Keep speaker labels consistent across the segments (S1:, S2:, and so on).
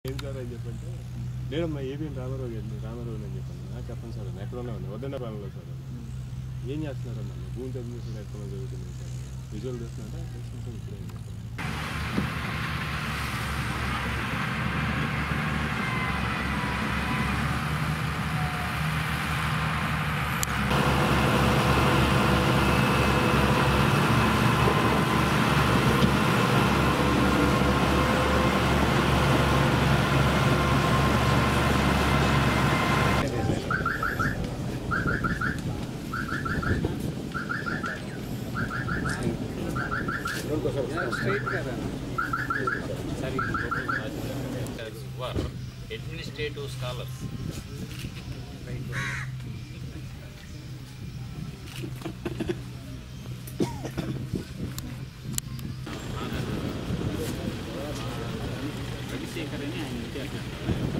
S1: ఏం సార్ అని చెప్పంటే లేదమ్మా ఏబిఎన్ రామారావు గారిని రామారావు అని చెప్పాను నాకు చెప్పండి సార్ అని ఎక్కడ ఉన్నా వద్దండ పాలనలో సార్ అని. ఏం చేస్తున్నారమ్మా భూమి తగ్గించేసి ఎక్కడ జరుగుతుంది సార్ విజువల్ చేస్తున్నారా చేస్తున్నారా ఇప్పుడే అని చెప్పాను
S2: were administrative scholars. రవిశేఖర్ అని ఆయన విద్యార్థి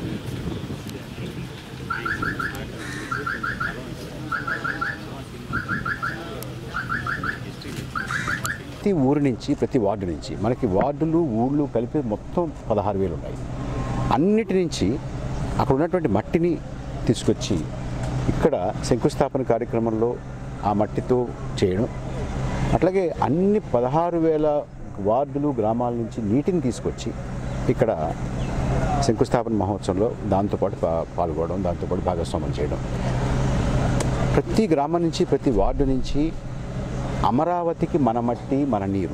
S3: ప్రతి ఊరి నుంచి ప్రతి వార్డు నుంచి మనకి వార్డులు ఊళ్ళు కలిపి మొత్తం పదహారు వేలు ఉన్నాయి అన్నిటి నుంచి అక్కడ ఉన్నటువంటి మట్టిని తీసుకొచ్చి ఇక్కడ శంకుస్థాపన కార్యక్రమంలో ఆ మట్టితో చేయడం అట్లాగే అన్ని పదహారు వేల వార్డులు గ్రామాల నుంచి నీటిని తీసుకొచ్చి ఇక్కడ శంకుస్థాపన మహోత్సవంలో దాంతోపాటు పా పాల్గొనడం దాంతోపాటు భాగస్వామ్యం చేయడం ప్రతి గ్రామం నుంచి ప్రతి వార్డు నుంచి అమరావతికి మన మట్టి మన నీరు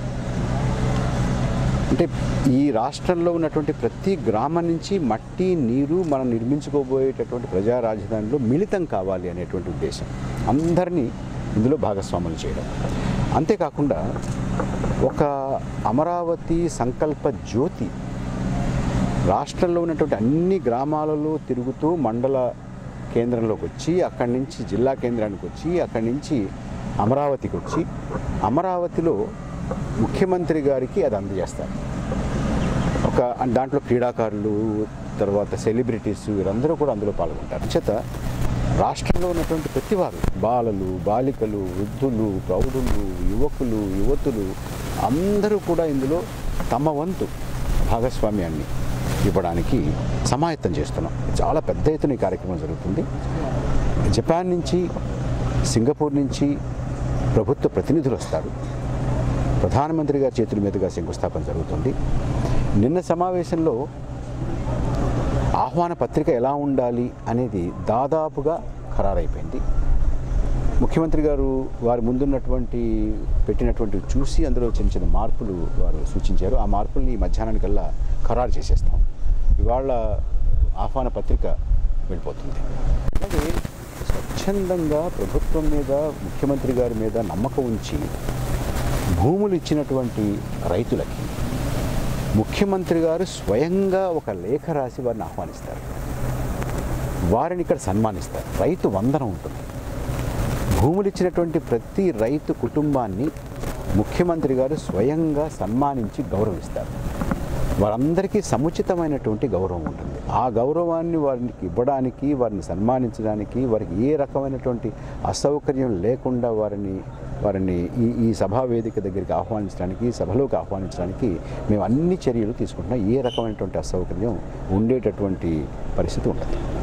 S3: అంటే ఈ రాష్ట్రంలో ఉన్నటువంటి ప్రతి గ్రామం నుంచి మట్టి నీరు మనం నిర్మించుకోబోయేటటువంటి ప్రజా రాజధానిలో మిళితం కావాలి అనేటువంటి ఉద్దేశం అందరినీ ఇందులో భాగస్వాములు చేయడం అంతేకాకుండా ఒక అమరావతి సంకల్ప జ్యోతి రాష్ట్రంలో ఉన్నటువంటి అన్ని గ్రామాలలో తిరుగుతూ మండల కేంద్రంలోకి వచ్చి అక్కడి నుంచి జిల్లా కేంద్రానికి వచ్చి అక్కడి నుంచి అమరావతికి వచ్చి అమరావతిలో ముఖ్యమంత్రి గారికి అది అందజేస్తారు ఒక దాంట్లో క్రీడాకారులు తర్వాత సెలబ్రిటీస్ వీరందరూ కూడా అందులో పాల్గొంటారు చేత రాష్ట్రంలో ఉన్నటువంటి ప్రతి వారు బాలలు బాలికలు వృద్ధులు ప్రౌఢులు యువకులు యువతులు అందరూ కూడా ఇందులో తమ వంతు భాగస్వామ్యాన్ని ఇవ్వడానికి సమాయత్తం చేస్తున్నాం చాలా పెద్ద ఎత్తున ఈ కార్యక్రమం జరుగుతుంది జపాన్ నుంచి సింగపూర్ నుంచి ప్రభుత్వ ప్రతినిధులు వస్తారు ప్రధానమంత్రి గారి చేతుల మీదుగా శంకుస్థాపన జరుగుతుంది నిన్న సమావేశంలో ఆహ్వాన పత్రిక ఎలా ఉండాలి అనేది దాదాపుగా ఖరారైపోయింది ముఖ్యమంత్రి గారు వారి ముందున్నటువంటి పెట్టినటువంటి చూసి అందులో చిన్న చిన్న మార్పులు వారు సూచించారు ఆ మార్పుల్ని ఈ మధ్యాహ్నానికల్లా ఖరారు చేసేస్తాం ఇవాళ ఆహ్వాన పత్రిక వెళ్ళిపోతుంది అలాగే స్వచ్ఛందంగా ప్రభుత్వం మీద ముఖ్యమంత్రి గారి మీద నమ్మకం ఉంచి భూములు ఇచ్చినటువంటి రైతులకి ముఖ్యమంత్రి గారు స్వయంగా ఒక లేఖ రాసి వారిని ఆహ్వానిస్తారు వారిని ఇక్కడ సన్మానిస్తారు రైతు వందనం ఉంటుంది భూములు ఇచ్చినటువంటి ప్రతి రైతు కుటుంబాన్ని ముఖ్యమంత్రి గారు స్వయంగా సన్మానించి గౌరవిస్తారు వారందరికీ సముచితమైనటువంటి గౌరవం ఉంటుంది ఆ గౌరవాన్ని వారికి ఇవ్వడానికి వారిని సన్మానించడానికి వారికి ఏ రకమైనటువంటి అసౌకర్యం లేకుండా వారిని వారిని ఈ ఈ సభా వేదిక దగ్గరికి ఆహ్వానించడానికి సభలోకి ఆహ్వానించడానికి మేము అన్ని చర్యలు తీసుకుంటున్నాం ఏ రకమైనటువంటి అసౌకర్యం ఉండేటటువంటి పరిస్థితి ఉండదు